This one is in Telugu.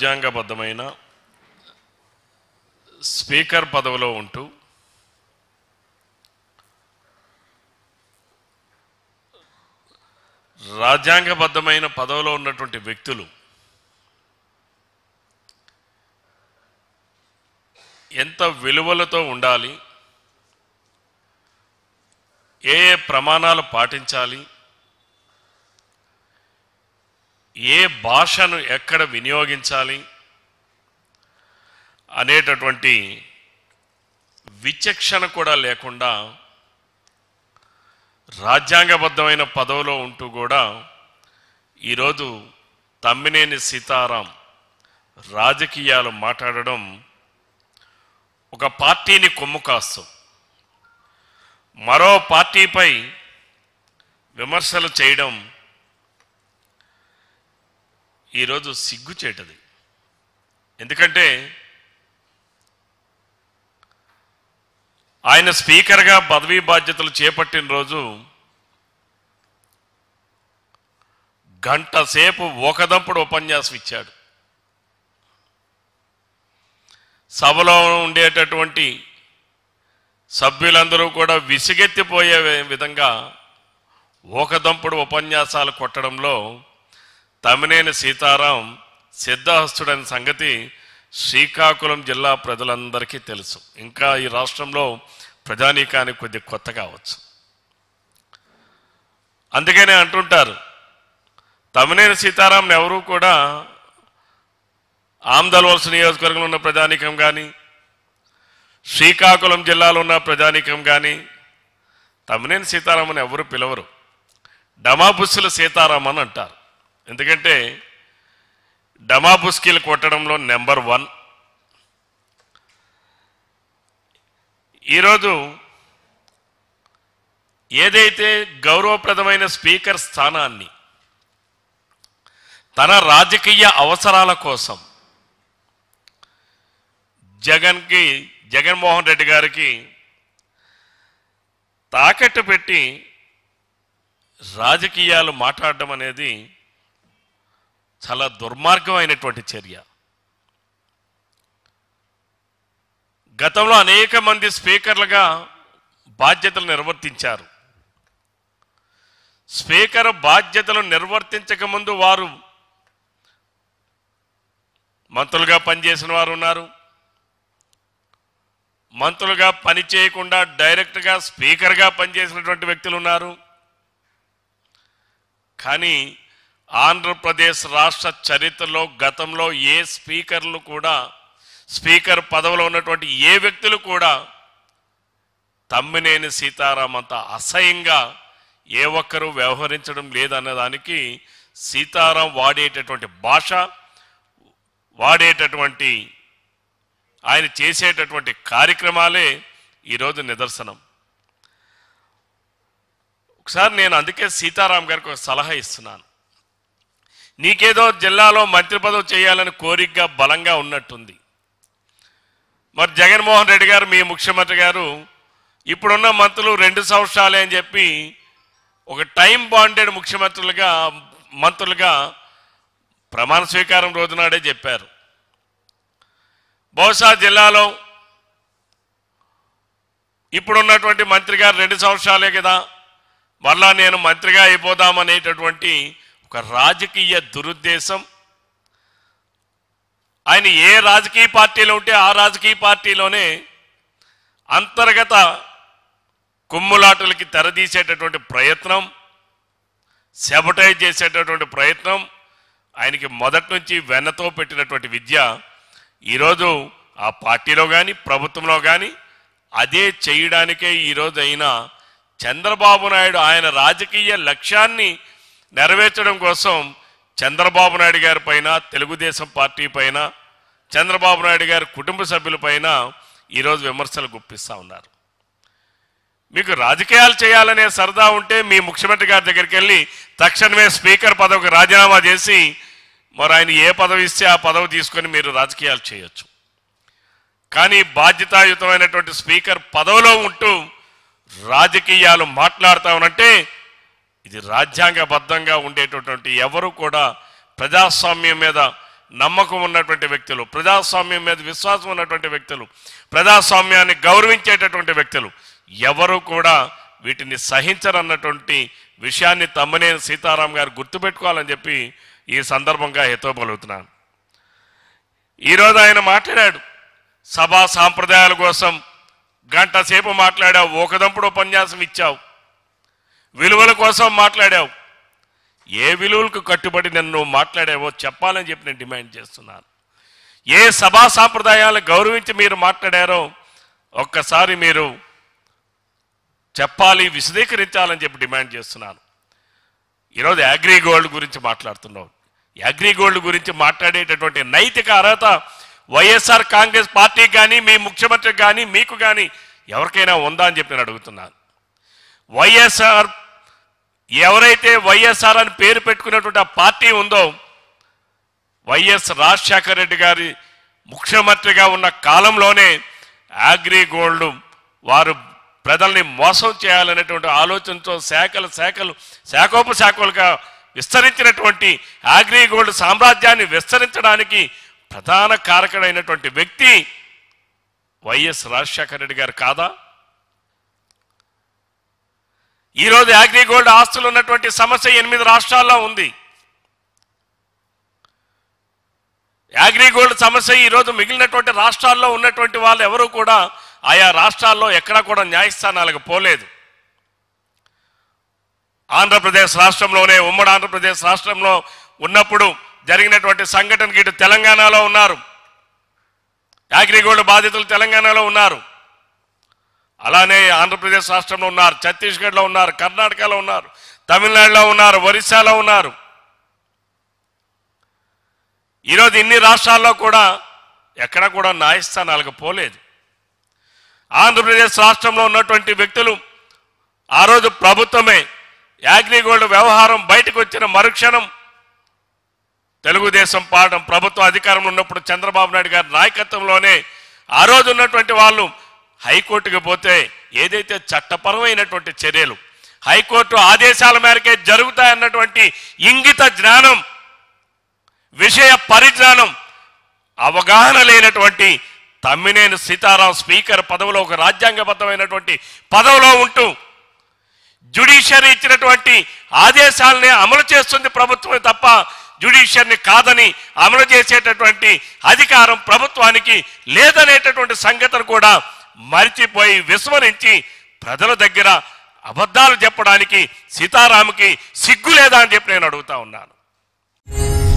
రాజ్యాంగబద్ధమైన స్పీకర్ పదవిలో ఉంటూ రాజ్యాంగబద్ధమైన పదవిలో ఉన్నటువంటి వ్యక్తులు ఎంత విలువలతో ఉండాలి ఏ ఏ ప్రమాణాలు పాటించాలి ఏ భాషను ఎక్కడ వినియోగించాలి అనేటటువంటి విచక్షణ కూడా లేకుండా రాజ్యాంగబద్ధమైన పదవిలో ఉంటూ కూడా ఈరోజు తమ్మినేని సీతారాం రాజకీయాలు మాట్లాడడం ఒక పార్టీని కొమ్ము కాస్తూ మరో పార్టీపై విమర్శలు చేయడం ఈరోజు సిగ్గుచేటది ఎందుకంటే ఆయన స్పీకర్గా పదవీ బాధ్యతలు చేపట్టిన రోజు గంట సేపు ఒకదంపుడు ఉపన్యాసం ఇచ్చాడు సభలో ఉండేటటువంటి సభ్యులందరూ కూడా విసిగెత్తిపోయే విధంగా ఓకదంపుడు ఉపన్యాసాలు కొట్టడంలో తమినేని సీతారాం సిద్ధహస్తుడని సంగతి శ్రీకాకుళం జిల్లా ప్రజలందరికీ తెలుసు ఇంకా ఈ రాష్ట్రంలో ప్రజానీకానికి కొద్ది కొత్త కావచ్చు అందుకనే అంటుంటారు తమినేని సీతారాం ఎవరూ కూడా ఆమ్దల్వలస నియోజకవర్గంలో ఉన్న ప్రజానీకం కానీ శ్రీకాకుళం జిల్లాలో ఉన్న ప్రజానీకం కానీ తమ్మినేని సీతారామన్ ఎవరు పిలవరు డమాబుస్సుల సీతారామన్ అంటారు ఎందుకంటే డమాబుస్కిలు కొట్టడంలో నెంబర్ వన్ ఈరోజు ఏదైతే గౌరవప్రదమైన స్పీకర్ స్థానాన్ని తన రాజకీయ అవసరాల కోసం జగన్కి జగన్మోహన్ రెడ్డి గారికి తాకట్టు పెట్టి రాజకీయాలు మాట్లాడడం అనేది చాలా దుర్మార్గమైనటువంటి చర్య గతంలో అనేక మంది స్పీకర్లుగా బాధ్యతలు నిర్వర్తించారు స్పీకర్ బాధ్యతలు నిర్వర్తించక ముందు వారు మంత్రులుగా పనిచేసిన వారు ఉన్నారు మంత్రులుగా పని చేయకుండా డైరెక్ట్గా స్పీకర్గా పనిచేసినటువంటి వ్యక్తులు ఉన్నారు కానీ ఆంధ్రప్రదేశ్ రాష్ట్ర చరిత్రలో గతంలో ఏ స్పీకర్లు కూడా స్పీకర్ పదవిలో ఉన్నటువంటి ఏ వ్యక్తులు కూడా తమ్మినేని సీతారాం అంత అసహ్యంగా ఏ ఒక్కరూ వ్యవహరించడం లేదన్న దానికి సీతారాం వాడేటటువంటి భాష వాడేటటువంటి ఆయన చేసేటటువంటి కార్యక్రమాలే ఈరోజు నిదర్శనం ఒకసారి నేను అందుకే సీతారాం గారికి ఒక సలహా ఇస్తున్నాను నీకేదో జిల్లాలో మంత్రి పదవి చేయాలని కోరికగా బలంగా ఉన్నట్టుంది మరి జగన్మోహన్ రెడ్డి గారు మీ ముఖ్యమంత్రి గారు ఇప్పుడున్న మంత్రులు రెండు సంవత్సరాలే అని చెప్పి ఒక టైం బాండెడ్ ముఖ్యమంత్రులుగా మంత్రులుగా ప్రమాణ స్వీకారం రోజునాడే చెప్పారు బహుశా జిల్లాలో ఇప్పుడున్నటువంటి మంత్రి గారు రెండు సంవత్సరాలే కదా మళ్ళా నేను మంత్రిగా అయిపోదామనేటటువంటి ఒక రాజకీయ దురుద్దేశం ఆయన ఏ రాజకీయ పార్టీలో ఉంటే ఆ రాజకీయ పార్టీలోనే అంతర్గత కుమ్ములాటలకి తెరదీసేటటువంటి ప్రయత్నం సెబటైజ్ చేసేటటువంటి ప్రయత్నం ఆయనకి మొదటి నుంచి వెన్నతో పెట్టినటువంటి విద్య ఈరోజు ఆ పార్టీలో కానీ ప్రభుత్వంలో కానీ అదే చేయడానికే ఈరోజు అయినా చంద్రబాబు నాయుడు ఆయన రాజకీయ లక్ష్యాన్ని నెరవేర్చడం కోసం చంద్రబాబు నాయుడు గారి పైన తెలుగుదేశం పార్టీ పైన చంద్రబాబు నాయుడు గారి కుటుంబ సభ్యులపైన ఈరోజు విమర్శలు గుప్పిస్తూ ఉన్నారు మీకు రాజకీయాలు చేయాలనే సరదా ఉంటే మీ ముఖ్యమంత్రి గారి దగ్గరికి వెళ్ళి తక్షణమే స్పీకర్ పదవికి రాజీనామా చేసి మరి ఆయన ఏ పదవి ఇస్తే ఆ పదవి తీసుకొని మీరు రాజకీయాలు చేయొచ్చు కానీ బాధ్యతాయుతమైనటువంటి స్పీకర్ పదవిలో ఉంటూ రాజకీయాలు మాట్లాడతామనంటే ఇది రాజ్యాంగబద్ధంగా ఉండేటటువంటి ఎవరు కూడా ప్రజాస్వామ్యం మీద నమ్మకం ఉన్నటువంటి వ్యక్తులు ప్రజాస్వామ్యం మీద విశ్వాసం ఉన్నటువంటి వ్యక్తులు ప్రజాస్వామ్యాన్ని గౌరవించేటటువంటి వ్యక్తులు ఎవరు కూడా వీటిని సహించరన్నటువంటి విషయాన్ని తమ్మనేని సీతారాం గారు గుర్తుపెట్టుకోవాలని చెప్పి ఈ సందర్భంగా హెతోపలుగుతున్నాను ఈరోజు ఆయన మాట్లాడాడు సభా సాంప్రదాయాల కోసం గంట సేపు మాట్లాడావు ఒకదంపుడు ఉపన్యాసం ఇచ్చావు విలువల కోసం మాట్లాడావు ఏ విలువలకు కట్టుబడి నన్ను మాట్లాడావో చెప్పాలని చెప్పి నేను డిమాండ్ చేస్తున్నాను ఏ సభా సాంప్రదాయాలను గౌరవించి మీరు మాట్లాడారో ఒక్కసారి మీరు చెప్పాలి విశదీకరించాలని చెప్పి డిమాండ్ చేస్తున్నాను ఈరోజు అగ్రి గోల్డ్ గురించి మాట్లాడుతున్నావు అగ్రి గోల్డ్ గురించి మాట్లాడేటటువంటి నైతిక అర్హత వైఎస్ఆర్ కాంగ్రెస్ పార్టీకి కానీ మీ ముఖ్యమంత్రికి కానీ మీకు కానీ ఎవరికైనా ఉందా అని చెప్పి నేను అడుగుతున్నాను వైఎస్ఆర్ ఎవరైతే వైఎస్ఆర్ అని పేరు పెట్టుకున్నటువంటి ఆ పార్టీ ఉందో వైఎస్ రాజశేఖర రెడ్డి గారి ముఖ్యమంత్రిగా ఉన్న కాలంలోనే అగ్రి గోల్డ్ వారు ప్రజల్ని మోసం చేయాలనేటువంటి ఆలోచనతో శాఖలు శాఖలు శాఖోపశాఖలుగా విస్తరించినటువంటి అగ్రి గోల్డ్ సామ్రాజ్యాన్ని విస్తరించడానికి ప్రధాన కారకుడైనటువంటి వ్యక్తి వైఎస్ రాజశేఖర రెడ్డి గారు కాదా ఈరోజు అగ్రిగోల్డ్ ఆస్తులు ఉన్నటువంటి సమస్య ఎనిమిది రాష్ట్రాల్లో ఉంది అగ్రిగోల్డ్ సమస్య ఈరోజు మిగిలినటువంటి రాష్ట్రాల్లో ఉన్నటువంటి వాళ్ళు ఎవరు కూడా ఆయా రాష్ట్రాల్లో ఎక్కడా కూడా న్యాయస్థానాలకు పోలేదు ఆంధ్రప్రదేశ్ రాష్ట్రంలోనే ఉమ్మడి ఆంధ్రప్రదేశ్ రాష్ట్రంలో ఉన్నప్పుడు జరిగినటువంటి సంఘటనకి ఇటు తెలంగాణలో ఉన్నారు అగ్రిగోల్డ్ బాధితులు తెలంగాణలో ఉన్నారు అలానే ఆంధ్రప్రదేశ్ రాష్ట్రంలో ఉన్నారు ఛత్తీస్గఢ్లో ఉన్నారు కర్ణాటకలో ఉన్నారు తమిళనాడులో ఉన్నారు ఒరిస్సాలో ఉన్నారు ఈరోజు ఇన్ని రాష్ట్రాల్లో కూడా ఎక్కడ కూడా న్యాయస్థానాలకు పోలేదు ఆంధ్రప్రదేశ్ రాష్ట్రంలో ఉన్నటువంటి వ్యక్తులు ఆ రోజు ప్రభుత్వమే యాగ్నిగోల్డ్ వ్యవహారం బయటకు వచ్చిన మరుక్షణం తెలుగుదేశం పార్టీ ప్రభుత్వం అధికారంలో ఉన్నప్పుడు చంద్రబాబు నాయుడు గారి నాయకత్వంలోనే ఆ రోజు ఉన్నటువంటి వాళ్ళు హైకోర్టుకి పోతే ఏదైతే చట్టపరమైనటువంటి చర్యలు హైకోర్టు ఆదేశాల మేరకే జరుగుతాయన్నటువంటి ఇంగిత జ్ఞానం విషయ పరిజ్ఞానం అవగాహన లేనటువంటి తమ్మినేని సీతారాం స్పీకర్ పదవిలో ఒక రాజ్యాంగబద్ధమైనటువంటి పదవిలో ఉంటూ జ్యుడిషియరీ ఇచ్చినటువంటి ఆదేశాలని అమలు చేస్తుంది ప్రభుత్వమే తప్ప జ్యుడిషియర్ని కాదని అమలు చేసేటటువంటి అధికారం ప్రభుత్వానికి లేదనేటటువంటి సంగతిని కూడా మరిచిపోయి విస్మరించి ప్రజల దగ్గర అబద్ధాలు చెప్పడానికి సీతారాముకి సిగ్గు లేదా అని చెప్పి నేను అడుగుతా ఉన్నాను